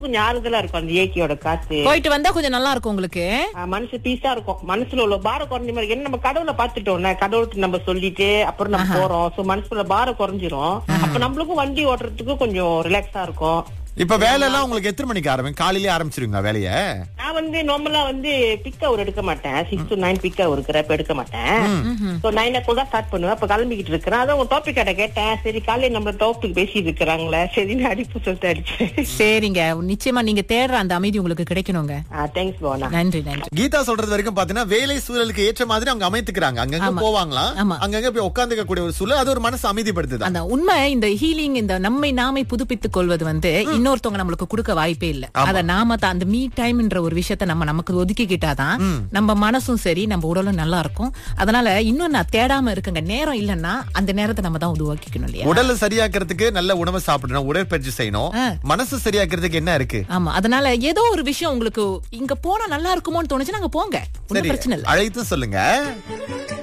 கொஞ்சம் ஆறுதலா இருக்கும் அந்த இயற்கையோட காத்து போயிட்டு வந்தா கொஞ்சம் நல்லா இருக்கும் உங்களுக்கு ஆஹ் மனசு பீஸா இருக்கும் மனசுல உள்ள பாரம் குறைஞ்ச மாதிரி என்ன நம்ம கடவுளை பாத்துட்டோம்ல கடவுளுக்கு நம்ம சொல்லிட்டு அப்புறம் நம்ம போறோம் சோ மனசுல பாரம் குறைஞ்சிரும் அப்ப நம்மளுக்கும் வண்டி ஓட்டுறதுக்கு கொஞ்சம் ரிலாக்ஸா இருக்கும் இப்ப வேலை எல்லாம் உங்களுக்கு எத்தனை மணிக்கு ஆரம்பிக்கும் காலையிலேயே ஆரம்பிச்சிருவீங்களா வேலைய நான் வந்து நார்மலா வந்து பிக் அவர் எடுக்க மாட்டேன் six to nine peak hour இருக்கிறப்ப எடுக்க மாட்டேன் சோ நைன் ஓ தான் ஸ்டார்ட் பண்ணுவேன் அப்ப கிளம்பிக்கிட்டு இருக்கிறேன் அதான் உங்க டாபிக் கிட்ட கேட்டேன் சரி காலையில நம்ம டாபிக் பேசிட்டு இருக்கிறாங்களே சரி நான் அடிப்பு சொல்லிட்டு அடிச்சேன் சரிங்க நிச்சயமா நீங்க தேடுற அந்த அமைதி உங்களுக்கு கிடைக்கணுங்க தேங்க்ஸ் போனா நன்றி நன்றி கீதா சொல்றது வரைக்கும் பாத்தீங்கன்னா வேலை சூழலுக்கு ஏற்ற மாதிரி அவங்க அமைத்துக்கிறாங்க அங்கங்க ஆமா. போவாங்களாம் ஆமா. அங்கங்க போய் உட்காந்துக்க கூடிய ஒரு சூழல் அது ஒரு மனசு அமைதிப்படுத்துதான் அந்த உண்மை இந்த ஹீலிங் இந்த நம்மை நாமே புதுப்பித்துக் கொள்வது வந்து இன்னொருத்தவங்க நம்மளுக்கு கொடுக்க வாய்ப்பே இல்ல அத நாம தான் அந்த மீ டைம்ன்ற ஒரு விஷயத்த நம்ம நமக்கு ஒதுக்கிக்கிட்டாதான் நம்ம மனசும் சரி நம்ம உடலும் நல்லா இருக்கும் அதனால இன்னும் நான் தேடாம இருக்குங்க நேரம் இல்லைன்னா அந்த நேரத்தை நம்ம தான் உருவாக்கிக்கணும் இல்லையா உடலை சரியாக்குறதுக்கு நல்ல உணவு சாப்பிடணும் உடற்பயிற்சி செய்யணும் ஆ. மனசு சரியாக்குறதுக்கு என்ன இருக்கு ஆமா அதனால ஏதோ ஒரு விஷயம் உங்களுக்கு இங்க போனா நல்லா இருக்குமோன்னு தோணுச்சு நாங்க போங்க ஒண்ணும் சரி பிரச்சனை இல்ல அழைத்து சொல்லுங்க